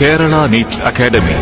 Kerala NEET Academy.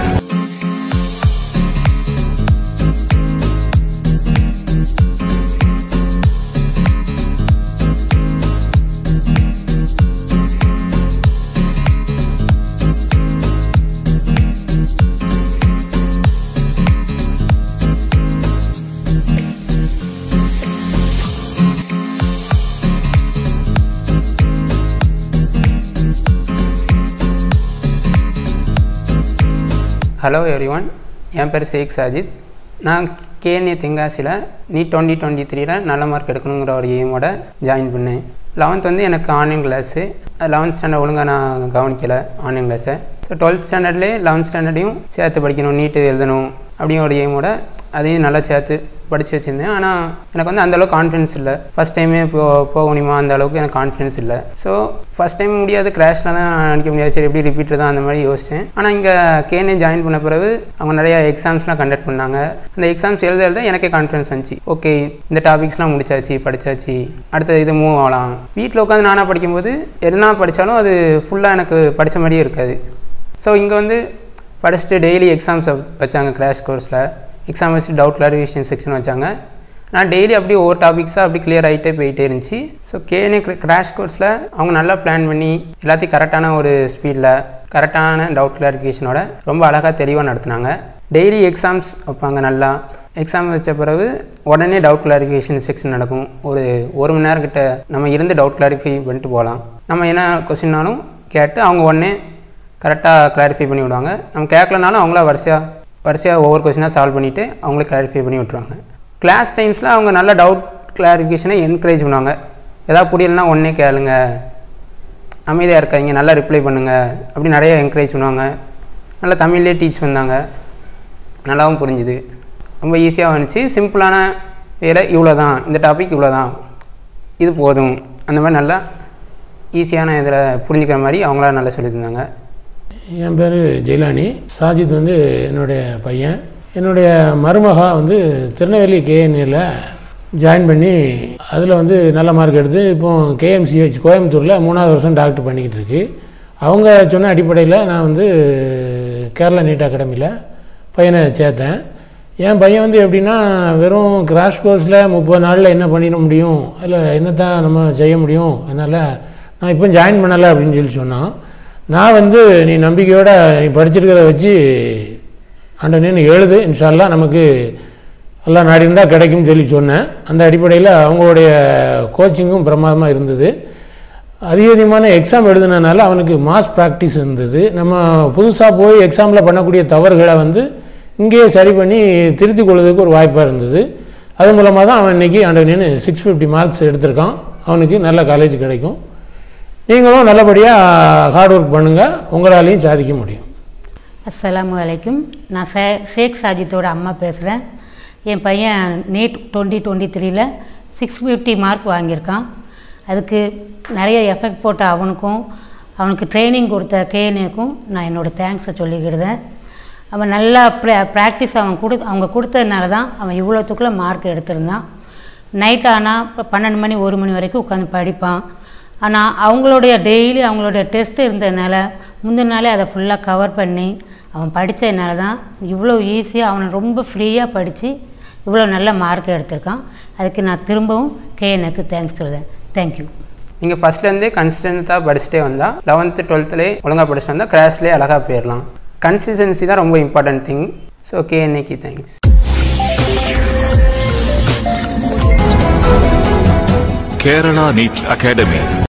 Hello everyone என் பேர் ஷேக் சாஜித் நான் கேஎன்ஏ தென்காசியில் நீட் டுவெண்ட்டி டுவெண்ட்டி த்ரீல நல்ல மார்க் எடுக்கணுங்கிற ஒரு எய்மோட ஜாயின் பண்ணேன் லெவன்த் வந்து எனக்கு ஆன்லைன் கிளாஸு லெவன்த் ஸ்டாண்டர்ட் ஒழுங்காக நான் கவனிக்கலை ஆன்லைன் கிளாஸை ஸோ டுவெல்த் ஸ்டாண்டர்ட்லேயே லெவன்த் ஸ்டாண்டர்டையும் சேர்த்து படிக்கணும் நீட்டு எழுதணும் அப்படிங்கிற ஒரு எய்மோட அதையும் நல்லா சேர்த்து படித்து வச்சுருந்தேன் ஆனால் எனக்கு வந்து அந்தளவுக்கு கான்ஃபிடன்ஸ் இல்லை ஃபஸ்ட் டைமே போ போக முடியுமா அந்த அளவுக்கு எனக்கு கான்ஃபிடன்ஸ் இல்லை ஸோ ஃபஸ்ட் டைம் முடியாது கிராஷில் தான் அடிக்க முடியாது சரி எப்படி ரிப்பீட்டர் தான் அந்த மாதிரி யோசித்தேன் ஆனால் இங்கே கேனே ஜாயின் பண்ண பிறகு அவங்க நிறையா எக்ஸாம்ஸ்லாம் கண்டக்ட் பண்ணாங்க அந்த எக்ஸாம்ஸ் எழுத எழுத எனக்கே கான்ஃபிடன்ஸ் வந்துச்சு ஓகே இந்த டாபிக்ஸ்லாம் முடிச்சாச்சு படித்தாச்சு அடுத்த இது மூவ் ஆகலாம் வீட்டில் உட்காந்து நானாக படிக்கும்போது என்ன படித்தாலும் அது ஃபுல்லாக எனக்கு படித்த மாதிரியே இருக்காது ஸோ இங்கே வந்து படிச்சுட்டு டெய்லி எக்ஸாம்ஸ் வச்சாங்க கிராஷ் கோர்ஸில் எக்ஸாம் வச்சு டவுட் கிளாரிஃபிகேஷன் செக்ஷன் வச்சாங்க நான் டெய்லி அப்படியே ஒவ்வொரு டாபிக்ஸாக அப்படி கிளியர் ஆகிட்டே போயிட்டே இருந்துச்சு ஸோ கேனே கிராஷ் கோர்ஸில் அவங்க நல்லா பிளான் பண்ணி எல்லாத்தையும் கரெக்டான ஒரு ஸ்பீடில் கரெக்டான டவுட் கிளாரிஃபிகேஷனோட ரொம்ப அழகாக தெளிவாக நடத்துனாங்க டெய்லி எக்ஸாம்ஸ் வைப்பாங்க நல்லா எக்ஸாம் வச்ச பிறகு உடனே டவுட் கிளாரிஃபிகேஷன் செக்ஷன் நடக்கும் ஒரு ஒரு மணி நேரம் கிட்ட நம்ம இருந்து டவுட் கிளாரிஃபை பண்ணிட்டு போகலாம் நம்ம என்ன கொஸ்டின்னாலும் கேட்டு அவங்க உடனே கரெக்டாக கிளாரிஃபை பண்ணி விடுவாங்க நம்ம கேட்கலனாலும் அவங்கள வரிசையாக வரிசையாக ஒவ்வொரு கொஸ்டினாக சால்வ் பண்ணிவிட்டு அவங்களே கிளாரிஃபை பண்ணி விட்ருவாங்க கிளாஸ் டைம்ஸில் அவங்க நல்ல டவுட் கிளாரிஃபிகேஷனை என்கரேஜ் பண்ணுவாங்க எதாவது புரியலனா உடனே கேளுங்க அமைதியாக இருக்காங்க நல்லா ரிப்ளை பண்ணுங்கள் அப்படி நிறைய என்கரேஜ் பண்ணுவாங்க நல்லா தமிழ்லேயே டீச் பண்ணாங்க நல்லாவும் புரிஞ்சுது ரொம்ப ஈஸியாக வந்துச்சு சிம்பிளான வேலை இவ்வளோ தான் இந்த டாபிக் இவ்வளோ தான் இது போதும் அந்த மாதிரி நல்லா ஈஸியான இதில் புரிஞ்சுக்கிற மாதிரி அவங்களாம் நல்லா சொல்லி தந்தாங்க என் பேர் ஜெயலானி சாஜித் வந்து என்னுடைய பையன் என்னுடைய மருமகா வந்து திருநெல்வேலி கேஎன்ஏல ஜாயின் பண்ணி அதில் வந்து நல்ல மார்க் எடுத்து இப்போ கேஎம்சிஹெச் கோயம்புத்தூரில் மூணாவது வருஷம் டாக்டர் பண்ணிக்கிட்டு இருக்கு அவங்க சொன்ன அடிப்படையில் நான் வந்து கேரளா நீட் அகாடமியில் பையனை சேர்த்தேன் என் பையன் வந்து எப்படின்னா வெறும் கிராஷ் கோர்ஸில் முப்பது நாளில் என்ன பண்ணிட முடியும் அதில் என்னத்தான் நம்ம செய்ய முடியும் அதனால் நான் இப்போ ஜாயின் பண்ணலை அப்படின்னு சொல்லி சொன்னான் நான் வந்து நீ நம்பிக்கையோட நீ படிச்சிருக்கிறத வச்சு ஆண்டனே நீ எழுது இன்ஷால்லா நமக்கு எல்லாம் நாடி இருந்தால் கிடைக்கும்னு சொல்லி சொன்னேன் அந்த அடிப்படையில் அவங்களுடைய கோச்சிங்கும் பிரமாதமாக இருந்தது அதிக அதிகமான எக்ஸாம் எழுதுனதுனால அவனுக்கு மாஸ் ப்ராக்டிஸ் இருந்தது நம்ம புதுசாக போய் எக்ஸாமில் பண்ணக்கூடிய தவறுகளை வந்து இங்கேயே சரி பண்ணி திருத்திக் கொள்வதற்கு ஒரு வாய்ப்பாக இருந்தது அது மூலமாக தான் அவன் இன்றைக்கி ஆண்டவனேன்னு சிக்ஸ் ஃபிஃப்டி மார்க்ஸ் எடுத்திருக்கான் அவனுக்கு நல்ல காலேஜ் கிடைக்கும் நீங்களும் நல்லபடியாக ஹார்ட் ஒர்க் பண்ணுங்கள் உங்களாலையும் சாதிக்க முடியும் அஸ்ஸலாமு அலைக்கும் நான் சே ஷேக் சாஜித்தோட அம்மா பேசுகிறேன் என் பையன் நீட் டுவெண்ட்டி டுவெண்ட்டி த்ரீல சிக்ஸ் ஃபிஃப்டி மார்க் வாங்கியிருக்கான் அதுக்கு நிறைய எஃபெக்ட் போட்ட அவனுக்கும் அவனுக்கு ட்ரைனிங் கொடுத்த கேஎன்ஏக்கும் நான் என்னோடய தேங்க்ஸை சொல்லிக்கிடுதேன் அவன் நல்லா ப்ரா ப்ராக்டிஸ் அவன் கொடு அவங்க கொடுத்ததுனால தான் அவன் இவ்வளோத்துக்குள்ளே மார்க் எடுத்திருந்தான் நைட் ஆனால் இப்போ பன்னெண்டு மணி ஒரு மணி வரைக்கும் உட்காந்து படிப்பான் ஆனால் அவங்களுடைய டெய்லி அவங்களுடைய டெஸ்ட் இருந்ததுனால முந்தின நாளே அதை ஃபுல்லாக கவர் பண்ணி அவன் படித்ததுனால தான் இவ்வளோ ஈஸியாக அவனை ரொம்ப ஃப்ரீயாக படித்து இவ்வளோ நல்ல மார்க் எடுத்திருக்கான் அதுக்கு நான் திரும்பவும் கேஎனுக்கு தேங்க்ஸ் சொல்லுவேன் தேங்க்யூ நீங்கள் ஃபஸ்ட்லேருந்தே கன்சிஸ்டண்ட்டாக படிச்சுட்டே வந்தால் லெவன்த்து டுவெல்த்துலேயே ஒழுங்காக படிச்சுட்டு வந்தால் கிராஷ்லேயே அழகாக போயிடலாம் கன்சிஸ்டன்சி தான் ரொம்ப இம்பார்ட்டன்ட் திங் ஸோ ஓகே இன்னைக்கு தேங்க்ஸ் Kerala NEET Academy.